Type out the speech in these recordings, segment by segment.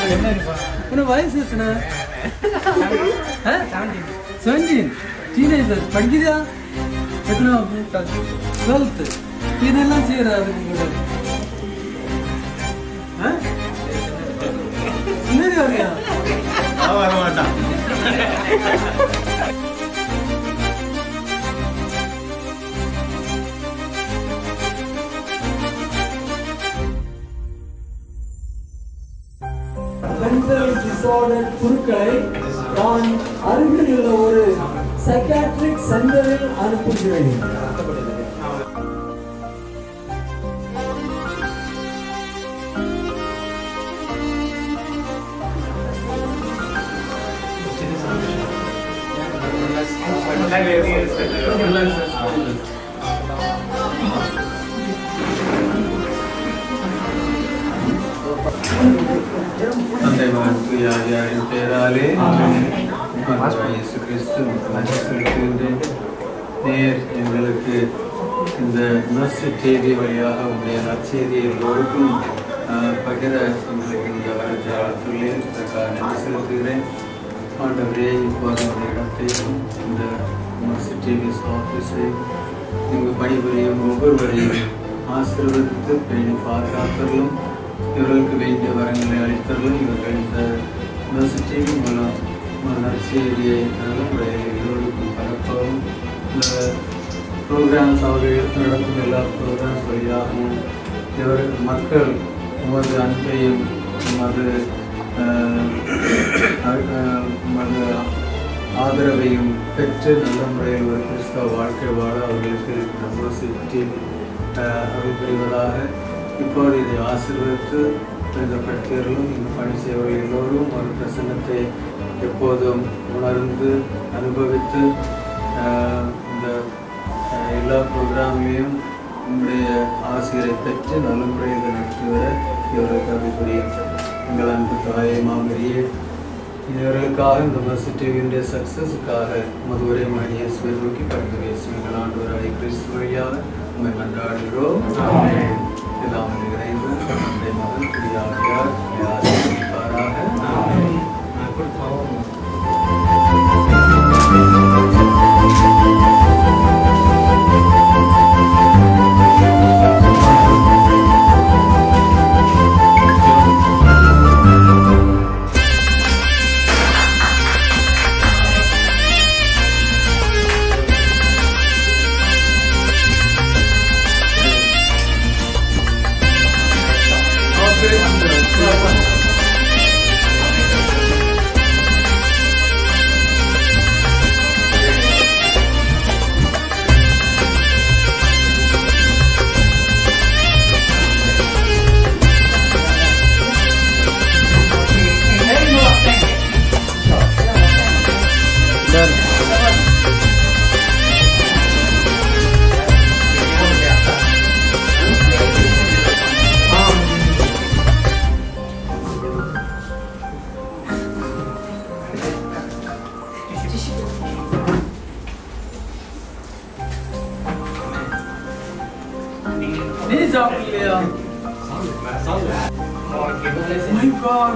என்ன வயசு எத்தனை செவன்டீன் டீனேஜர் படிக்குதா எத்தனை டுவெல்த்து இதெல்லாம் செய்யற அதுக்கு கூட ஆ? என்னது வரையா வர மாட்டான் மென்டல் டிசார்டர் குழுக்களை நான் அருகில் உள்ள ஒரு சைக்காட்ரிக் சென்டரில் அனுப்புகிறேன் தந்தை மகன் தூயாவியாரின் பெயராலே ஆண்டவராகிய இயேசு கிறிஸ்து நன்றி செலுத்துகின்றேன் நேர் எங்களுக்கு இந்த நர்ஸு டிவி வழியாக உடைய நற்செய்தியை எல்லோருக்கும் ஆஹ், பகிர எங்களுக்கு இந்த வரஜாலத்துள்ளே இதற்காக நன்றி செலுத்துகிறேன் ஆண்டவரே இப்போது அந்த இடத்தையும் இந்த நர்ஸு டிவிஸ் ஆஃபீஸை இங்கு பணிபுரியும் ஒவ்வொருவரையும் ஆசீர்வதித்து பேணி பாதுகாத்தலும் இவர்களுக்கு வேண்டிய வரங்களை அளித்தலும் இவர்கள் இந்த யூனிவர்சிட்டி மூலம் ஒரு நற்செய்தியை நல்ல முறையில் எல்லோருக்கும் பரப்பவும் இந்த ப்ரோக்ராம்ஸ் அவர்கள் எடுத்து நடத்தும் எல்லா ப்ரோக்ராம்ஸ் வழியாகவும் இவர் மக்கள் உமது அன்பையும் உமது ஆஹ், ஆஹ், உமது ஆதரவையும் பெற்று நல்ல முறையில் ஒரு கிறிஸ்தவ வாழ்க்கை வாழ அவர்களுக்கு நம்ம சுற்றி அருள் புரிவதாக இப்போது இதை ஆசீர்வதித்து புரிதப்படுத்தியவர்களும் இங்கு பணி செய்வர்கள் எல்லோரும் ஒரு பிரசன்னத்தை எப்போதும் உணர்ந்து அனுபவித்து ஆஹ், இந்த ஆஹ், எல்லா ப்ரோக்ராம்லையும் உங்களுடைய ஆசிரியரை பெற்று நல்ல முறையில் இதை நடத்தி வர இவர்களுக்கு அருள் புரியும் எங்கள் அன்பு தாயை மாமரியே இவர்களுக்காக இந்த யூனிவர்சிட்டியினுடைய சக்ஸஸுக்காக மதுரை மணியஸ்வை நோக்கி பரிந்து பேசுவீர்கள் ஆண்டவராய் கிறிஸ்து வழியாக உண்மை மன்றாடுகிறோம் எல்லாம் இறைந்து தந்தை மகன் குடியாகியார் ஆசிரியப்பாராக நீ சாப்பிடலையா My God.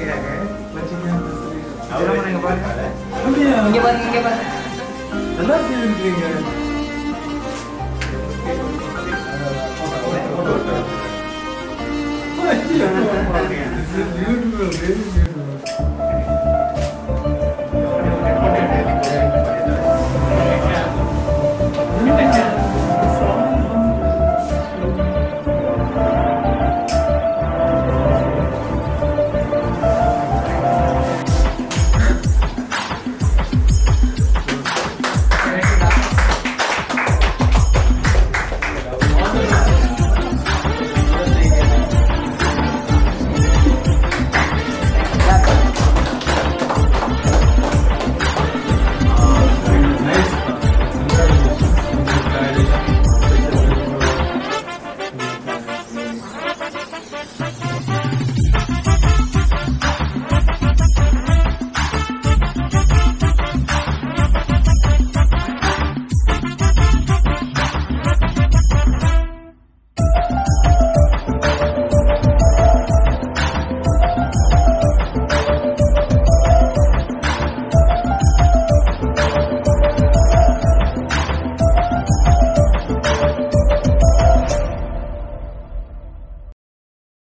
அப்படியா? நல்லா செய்திருக்கீங்க Beautiful, very beautiful.